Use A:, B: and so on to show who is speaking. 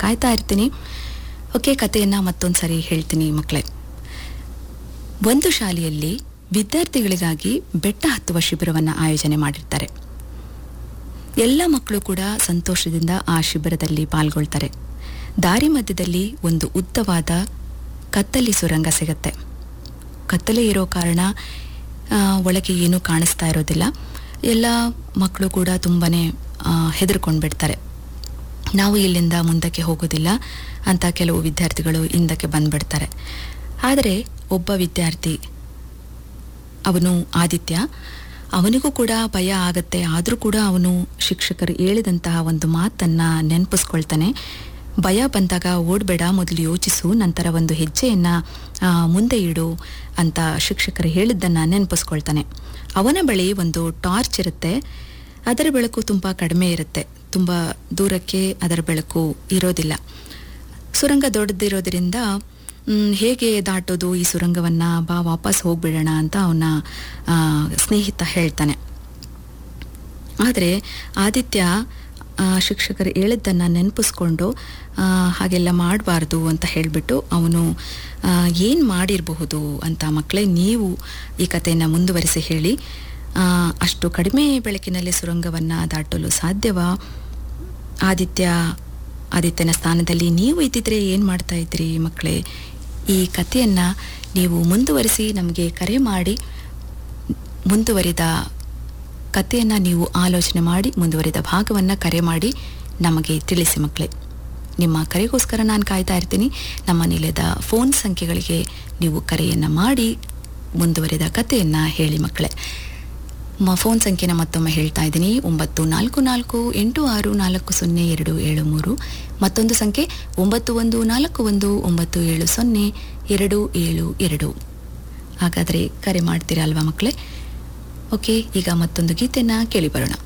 A: ಕಾಯ್ತಾ ಇರ್ತೀನಿ ಓಕೆ ಕಥೆಯನ್ನು ಮತ್ತೊಂದು ಸರಿ ಹೇಳ್ತೀನಿ ಮಕ್ಕಳೇ ಒಂದು ಶಾಲೆಯಲ್ಲಿ ವಿದ್ಯಾರ್ಥಿಗಳಿಗಾಗಿ ಬೆಟ್ಟ ಹತ್ತುವ ಶಿಬಿರವನ್ನು ಆಯೋಜನೆ ಮಾಡಿರ್ತಾರೆ ಎಲ್ಲ ಮಕ್ಕಳು ಕೂಡ ಸಂತೋಷದಿಂದ ಆ ಶಿಬಿರದಲ್ಲಿ ಪಾಲ್ಗೊಳ್ತಾರೆ ದಾರಿ ಮಧ್ಯದಲ್ಲಿ ಒಂದು ಉದ್ದವಾದ ಕತ್ತಲಿ ಸುರಂಗ ಸಿಗತ್ತೆ ಕತ್ತಲೆ ಇರೋ ಕಾರಣ ಆ, ಒಳಗೆ ಏನೂ ಕಾಣಿಸ್ತಾ ಇರೋದಿಲ್ಲ ಎಲ್ಲ ಮಕ್ಕಳು ಕೂಡ ತುಂಬಾ ಹೆದರ್ಕೊಂಡು ಬಿಡ್ತಾರೆ ನಾವು ಇಲ್ಲಿಂದ ಮುಂದಕ್ಕೆ ಹೋಗೋದಿಲ್ಲ ಅಂತ ಕೆಲವು ವಿದ್ಯಾರ್ಥಿಗಳು ಹಿಂದಕ್ಕೆ ಬಂದ್ಬಿಡ್ತಾರೆ ಆದರೆ ಒಬ್ಬ ವಿದ್ಯಾರ್ಥಿ ಅವನು ಆದಿತ್ಯ ಅವನಿಗೂ ಕೂಡ ಭಯ ಆಗತ್ತೆ ಆದರೂ ಕೂಡ ಅವನು ಶಿಕ್ಷಕರು ಹೇಳಿದಂತಹ ಒಂದು ಮಾತನ್ನು ನೆನಪಿಸ್ಕೊಳ್ತಾನೆ ಭಯ ಬಂದಾಗ ಓಡಬೇಡ ಮೊದಲು ಯೋಚಿಸು ನಂತರ ಒಂದು ಹೆಜ್ಜೆಯನ್ನು ಮುಂದೆ ಇಡು ಅಂತ ಶಿಕ್ಷಕರು ಹೇಳಿದ್ದನ್ನು ನೆನಪಿಸ್ಕೊಳ್ತಾನೆ ಅವನ ಬಳಿ ಒಂದು ಟಾರ್ಚ್ ಇರುತ್ತೆ ಅದರ ಬೆಳಕು ತುಂಬ ಕಡಿಮೆ ಇರುತ್ತೆ ತುಂಬ ದೂರಕ್ಕೆ ಅದರ ಬೆಳಕು ಇರೋದಿಲ್ಲ ಸುರಂಗ ದೊಡ್ಡದಿರೋದ್ರಿಂದ ಮ್, ಹೇಗೆ ದಾಟೋದು ಈ ಸುರಂಗವನ್ನು ಬಾ ವಾಪಸ್ ಹೋಗ್ಬಿಡೋಣ ಅಂತ ಅವನ ಸ್ನೇಹಿತ ಹೇಳ್ತಾನೆ ಆದರೆ ಆದಿತ್ಯ ಆ, ಶಿಕ್ಷಕರು ಹೇಳಿದ್ದನ್ನು ನೆನಪಿಸ್ಕೊಂಡು ಆ, ಹಾಗೆಲ್ಲ ಮಾಡಬಾರ್ದು ಅಂತ ಹೇಳಿಬಿಟ್ಟು ಅವನು ಏನು ಮಾಡಿರಬಹುದು ಅಂತ ಮಕ್ಕಳೇ ನೀವು ಈ ಕಥೆಯನ್ನು ಮುಂದುವರಿಸಿ ಹೇಳಿ ಆ, ಅಷ್ಟು ಕಡಿಮೆ ಬೆಳಕಿನಲ್ಲಿ ಸುರಂಗವನ್ನು ದಾಟಲು ಸಾಧ್ಯವಾ ಆದಿತ್ಯ ಆದಿತ್ಯನ ಸ್ಥಾನದಲ್ಲಿ ನೀವು ಇದ್ದಿದ್ರೆ ಏನು ಮಾಡ್ತಾ ಇದ್ರಿ ಮಕ್ಕಳೇ ಈ ಕಥೆಯನ್ನು ನೀವು ಮುಂದುವರಿಸಿ ನಮಗೆ ಕರೆ ಮಾಡಿ ಮುಂದುವರಿದ ಕಥೆಯನ್ನು ನೀವು ಆಲೋಚನೆ ಮಾಡಿ ಮುಂದುವರಿದ ಭಾಗವನ್ನು ಕರೆ ಮಾಡಿ ನಮಗೆ ತಿಳಿಸಿ ಮಕ್ಕಳೇ ನಿಮ್ಮ ಕರೆಗೋಸ್ಕರ ನಾನು ಕಾಯ್ತಾ ಇರ್ತೀನಿ ನಮ್ಮ ನಿಲಯದ ಫೋನ್ ಸಂಖ್ಯೆಗಳಿಗೆ ನೀವು ಕರೆಯನ್ನು ಮಾಡಿ ಮುಂದುವರಿದ ಕಥೆಯನ್ನು ಹೇಳಿ ಮಕ್ಕಳೇ ಮ ಫೋನ್ ಸಂಖ್ಯೆನ ಮತ್ತೊಮ್ಮೆ ಹೇಳ್ತಾ ಇದ್ದೀನಿ ಒಂಬತ್ತು ನಾಲ್ಕು ನಾಲ್ಕು ಎಂಟು ಆರು ನಾಲ್ಕು ಸೊನ್ನೆ ಎರಡು ಏಳು ಮೂರು ಮತ್ತೊಂದು ಸಂಖ್ಯೆ ಒಂಬತ್ತು ಒಂದು ನಾಲ್ಕು ಒಂದು ಒಂಬತ್ತು ಏಳು ಸೊನ್ನೆ ಎರಡು ಏಳು ಎರಡು ಹಾಗಾದರೆ ಕರೆ ಮಾಡ್ತೀರಾ ಅಲ್ವಾ ಮಕ್ಕಳೇ ಓಕೆ ಈಗ ಮತ್ತೊಂದು ಗೀತೆಯನ್ನು ಕೇಳಿ ಬರೋಣ